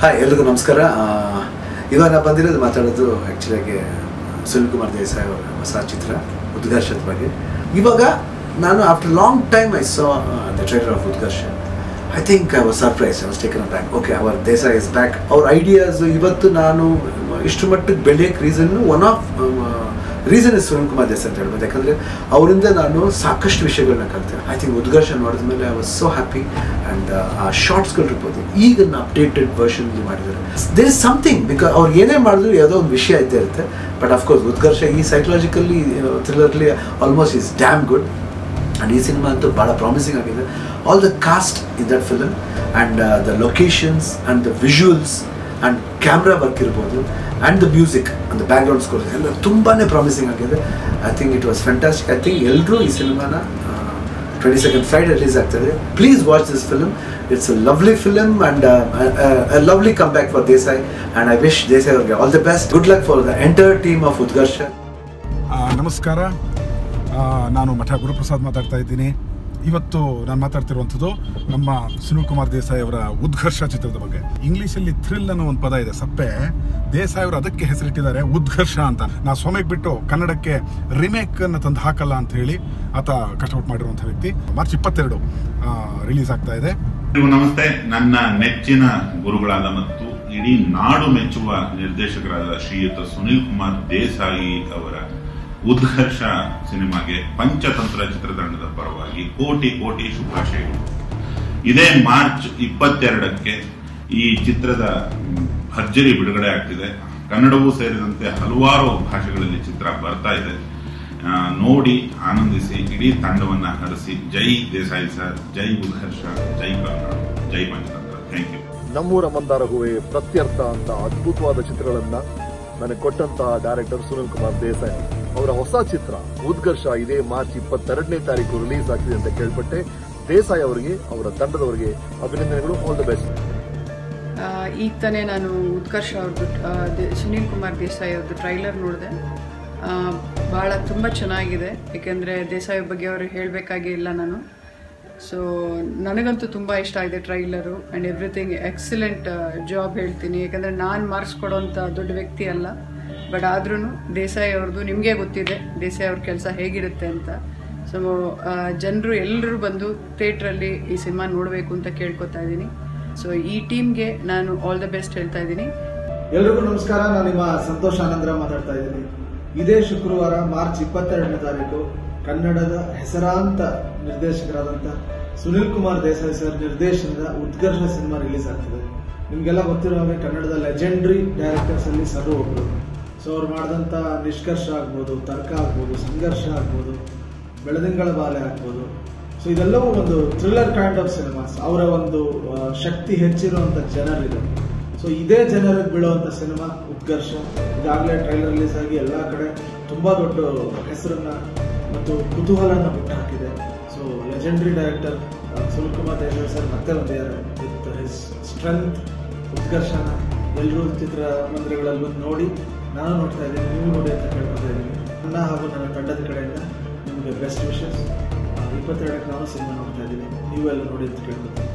hi ಎಲ್ರಿಗೂ ನಮಸ್ಕಾರ ಆ, ಇವಾಗ ನಾನು ಬಂದಿರೋದು ಮಾತಾಡೋದು ಆ್ಯಕ್ಚುಲಾಗಿ ಸುನಿಲ್ ಕುಮಾರ್ ದೇಸಾಯಿ ಅವರ ಹೊಸ ಚಿತ್ರ ಉದ್ಘರ್ಷದ ಬಗ್ಗೆ ಇವಾಗ ನಾನು after long time I saw the trailer of Udgharsha I think I was surprise I was taken back okay our Desai is back ಅವ್ರ ಐಡಿಯಾಸ್ ಇವತ್ತು ನಾನು ಇಷ್ಟು ಮಟ್ಟಿಗೆ ಬೆಳೆಯೋಕ್ಕೆ ರೀಸನ್ನು one of reason is Sunil Kumar Desai ಅಂತ ಹೇಳ್ಬೋದು ಯಾಕಂದರೆ ಅವರಿಂದ ನಾನು ಸಾಕಷ್ಟು ವಿಷಯಗಳನ್ನ ಕಲಿತೆ ಐ ಥಿಂಕ್ ಉದ್ಘರ್ಷ ನೋಡಿದ ಮೇಲೆ I was so happy and ಆ ಶಾರ್ಟ್ಸ್ಗಳು ಇರ್ಬೋದು ಈಗ ಅಪ್ಡೇಟೆಡ್ ವರ್ಷನ್ ಮಾಡಿದ್ದಾರೆ ದೇರ್ ಇಸ್ ಸಮಥಿಂಗ್ ಬಿಕಾಸ್ ಅವ್ರು ಏನೇ ಮಾಡಿದ್ರು ಯಾವುದೋ ಒಂದು ವಿಷಯ ಇದ್ದೇ ಇರುತ್ತೆ ಬಟ್ ಅಫ್ಕೋರ್ಸ್ ಉದ್ಘರ್ಷ ಈ ಸೈಕಲಾಜಿಕಲಿ ಥ್ರಿಲ್ಲರ್ಲಿ almost is damn good and ಈ ಸಿನಿಮಾ ಅಂತೂ ಭಾಳ ಪ್ರಾಮಿಸಿಂಗ್ ಆಗಿದೆ all the cast in that film and the locations and the visuals and camera work ಇರ್ಬೋದು and the music and the background score ಎಲ್ಲ ತುಂಬಾ promising ಆಗಿದೆ I think it was fantastic I think ಎಲ್ಲರೂ ಈ ಸಿನಿಮಾನ twenty second Friday release ಆಗ್ತದೆ please watch this film it's a lovely film and lovely come back for Desai and I wish Desai ಅವ್ರಿಗೆ all the best good luck for the entire team of Udgharsha ಆ, ನಮಸ್ಕಾರ ಆ, ನಾನು ಮಠ ಗುರುಪ್ರಸಾದ್ ಮಾತಾಡ್ತಾ ಇದ್ದೀನಿ ಇವತ್ತು ನಾನು ಮಾತಾಡ್ತಿರುವಂಥದ್ದು ನಮ್ಮ ಸುನಿಲ್ ಕುಮಾರ್ ದೇಸಾಯಿ ಅವರ ಉದ್ಘರ್ಷ ಚಿತ್ರದ ಬಗ್ಗೆ ಇಂಗ್ಲೀಷಲ್ಲಿ ಥ್ರಿಲ್ ಅನ್ನೋ ಒಂದು ಪದ ಇದೆ ಸಪ್ಪೆ ದೇಸಾಯಿ ಅವರು ಅದಕ್ಕೆ ಹೆಸರಿಟ್ಟಿದ್ದಾರೆ ಉದ್ಘರ್ಷ ಅಂತ ನಾ ಸೊಮೆಗೆ ಬಿಟ್ಟು ಕನ್ನಡಕ್ಕೆ ರಿಮೇಕ್ ಅನ್ನು ತಂದು ಹಾಕಲ್ಲ ಅಂತ ಹೇಳಿ ಆತ ಕಷ್ಟಪಟ್ಟು ಮಾಡಿರುವಂಥ ವ್ಯಕ್ತಿ ಮಾರ್ಚ್ ಇಪ್ಪತ್ತೆರಡು ರಿಲೀಸ್ ಆಗ್ತಾ ಇದೆ ಎಲ್ರಿಗೂ ನಮಸ್ತೆ ನನ್ನ ನೆಚ್ಚಿನ ಗುರುಗಳಾದ ಮತ್ತು ಇಡೀ ನಾಡು ಮೆಚ್ಚುವ ನಿರ್ದೇಶಕರಾದ ಶ್ರೀಯುತ ಸುನಿಲ್ ಕುಮಾರ್ ದೇಸಾಯಿ ಅವರ ಉದ್ಘರ್ಷ ಸಿನಿಮಾಗೆ ಪಂಚತಂತ್ರ ಚಿತ್ರತಂಡದ ಪರವಾಗಿ ಕೋಟಿ ಕೋಟಿ ಶುಭಾಶಯಗಳು ಇದೇ ಮಾರ್ಚ್ ಇಪ್ಪತ್ತೆರಡಕ್ಕೆ ಈ ಚಿತ್ರದ ಮ್, ಭರ್ಜರಿ ಬಿಡುಗಡೆ ಆಗ್ತಿದೆ ಕನ್ನಡವೂ ಸೇರಿದಂತೆ ಹಲವಾರು ಭಾಷೆಗಳಲ್ಲಿ ಚಿತ್ರ ಬರ್ತಾ ಇದೆ ಆ, ನೋಡಿ ಆನಂದಿಸಿ ಇಡೀ ತಂಡವನ್ನ ಹರಿಸಿ ಜೈ ದೇಸಾಯಿ ಸರ್ ಜೈ ಉದ್ಘರ್ಷ ಜೈ ಕನ್ನಡ ಜೈ ಪಂಚತಂತ್ರ ಥ್ಯಾಂಕ್ ಯು ನಮ್ಮೂರ ಮಂದಾರ ಹೂವೆ ಪ್ರತ್ಯರ್ಥ ಅಂತ ಅದ್ಭುತವಾದ ಚಿತ್ರಗಳನ್ನ ನನಗೆ ಕೊಟ್ಟಂತಹ ಡೈರೆಕ್ಟರ್ ಸುನಿಲ್ ಕುಮಾರ್ ದೇಸಾಯಿ ಅವರ ಹೊಸ ಚಿತ್ರ ಉದ್ಘರ್ಷ ಇದೇ ಮಾರ್ಚ್ ಇಪ್ಪತ್ತೆರಡನೇ ತಾರೀಕು ರಿಲೀಸ್ ಆಗ್ತಿದೆ ಅಂತ ಕೇಳ್ಪಟ್ಟೆ ದೇಸಾಯಿ ಅವರಿಗೆ ಅವರ ತಂಡದವರಿಗೆ ಅಭಿನಂದನೆಗಳು ಆಲ್ ದ ಬೆಸ್ಟ್ ಆ, ಈಗ ತಾನೇ ನಾನು ಉತ್ಕರ್ಷ ಅವ್ರದ್ದು ಆ, ದೆ- ಸುನೀಲ್ ಕುಮಾರ್ ದೇಸಾಯಿ ಅವ್ರದ್ದು ಟ್ರೈಲರ್ ನೋಡಿದೆ ಭಾಳ ತುಂಬ ಚೆನ್ನಾಗಿದೆ ಏಕೆಂದರೆ ದೇಸಾಯಿ ಬಗ್ಗೆ ಅವರು ಹೇಳಬೇಕಾಗೇ ಇಲ್ಲ ನಾನು ಸೊ ನನಗಂತೂ ತುಂಬ ಇಷ್ಟ ಆಗಿದೆ trailer and everything excellent job ಹೇಳ್ತೀನಿ ಯಾಕಂದರೆ ನಾನು ಮಾರ್ಕ್ಸ್ ಕೊಡೋಂಥ ದೊಡ್ಡ ವ್ಯಕ್ತಿ ಅಲ್ಲ ಬಟ್ ಆದ್ರೂ ದೇಸಾಯಿ ಅವ್ರದ್ದು ನಿಮಗೆ ಗೊತ್ತಿದೆ ದೇಸಾಯಿ ಅವ್ರ ಕೆಲಸ ಹೇಗಿರುತ್ತೆ ಅಂತ ಸೊ ಜನರು ಎಲ್ಲರೂ ಬಂದು ಥಿಯೇಟ್ರಲ್ಲಿ ಈ ಸಿನಿಮಾ ನೋಡಬೇಕು ಅಂತ ಕೇಳ್ಕೊತಾ ಇದ್ದೀನಿ ಸೊ ಈ ಟೀಮ್ಗೆ ನಾನು ಆಲ್ ದ ಬೆಸ್ಟ್ ಹೇಳ್ತಾ ಇದ್ದೀನಿ ಎಲ್ರಿಗೂ ನಮಸ್ಕಾರ ನಾನು ನಿಮ್ಮ ಸಂತೋಷ್ ಆನಂದ್ರ ಮಾತಾಡ್ತಾ ಇದ್ದೀನಿ ಇದೇ ಶುಕ್ರವಾರ ಮಾರ್ಚ್ ಇಪ್ಪತ್ತೆರಡನೇ ತಾರೀಕು ಕನ್ನಡದ ಹೆಸರಾಂತ ನಿರ್ದೇಶಕರಾದಂಥ ಸುನಿಲ್ ಕುಮಾರ್ ದೇಸಾಯಿ ಸರ್ ನಿರ್ದೇಶನದ ಉತ್ಕರ್ಷ ಸಿನಿಮಾ ರಿಲೀಸ್ ಆಗ್ತದೆ ನಿಮಗೆಲ್ಲ ಗೊತ್ತಿರೋ ಹಾಗೆ ಕನ್ನಡದ ಲೆಜೆಂಡ್ರಿ ಡೈರೆಕ್ಟರ್ಸ್ ಅಲ್ಲಿ ಸರ್ ಒಬ್ರು ಸೊ ಅವ್ರು ಮಾಡಿದಂಥ ನಿಷ್ಕರ್ಷ ಆಗ್ಬೋದು ತರ್ಕ ಆಗ್ಬೋದು ಸಂಘರ್ಷ ಆಗ್ಬೋದು ಬೆಳದಿಂಗಳ ಬಾಲೆ ಆಗ್ಬೋದು ಸೊ ಇದೆಲ್ಲವೂ ಒಂದು ಥ್ರಿಲ್ಲರ್ ಕೈಂಡ್ ಆಫ್ ಸಿನಿಮಾಸ್ ಅವರ ಒಂದು ಆ, ಶಕ್ತಿ ಹೆಚ್ಚಿರುವಂಥ ಜನರಿದೆ ಸೊ ಇದೇ ಜನರಿಗೆ ಬೀಳುವಂಥ ಸಿನಿಮಾ ಉತ್ಕರ್ಷ ಈಗಾಗಲೇ ಟ್ರೈಲರ್ ರಿಲೀಸ್ ಆಗಿ ಎಲ್ಲ ಕಡೆ ತುಂಬ ದೊಡ್ಡ ಹೆಸರನ್ನ ಮತ್ತು ಕುತೂಹಲನ ಹುಟ್ಟುಹಾಕಿದೆ so legendary director Sunil Kumar Desai sir ಮತ್ತೆ ಬಂದಿದ್ದಾರೆ ವಿತ್ ಹಿಸ್ ಸ್ಟ್ರೆಂತ್ ಉತ್ಕರ್ಷನ ಎಲ್ಲರೂ ಚಿತ್ರಮಂದಿರಗಳಲ್ಲಿ ಬಂದು ನೋಡಿ ನಾನು ನೋಡ್ತಾ ಇದ್ದೀನಿ ನೀವು ನೋಡಿ ಅಂತ ಕೇಳ್ಕೊತಾ ಇದ್ದೀನಿ ನನ್ನ ಹಾಗೂ ನನ್ನ ತಂಡದ ಕಡೆಯಿಂದ ನಿಮಗೆ ಬೆಸ್ಟ್ ವಿಶಸ್ ಇಪ್ಪತ್ತೆರಡಕ್ಕೆ ನಾನು ಸಿನಿಮಾ ನೋಡ್ತಾ ಇದ್ದೀನಿ ನೀವು ಎಲ್ಲ ನೋಡಿ ಅಂತ ಕೇಳ್ಕೊತೀನಿ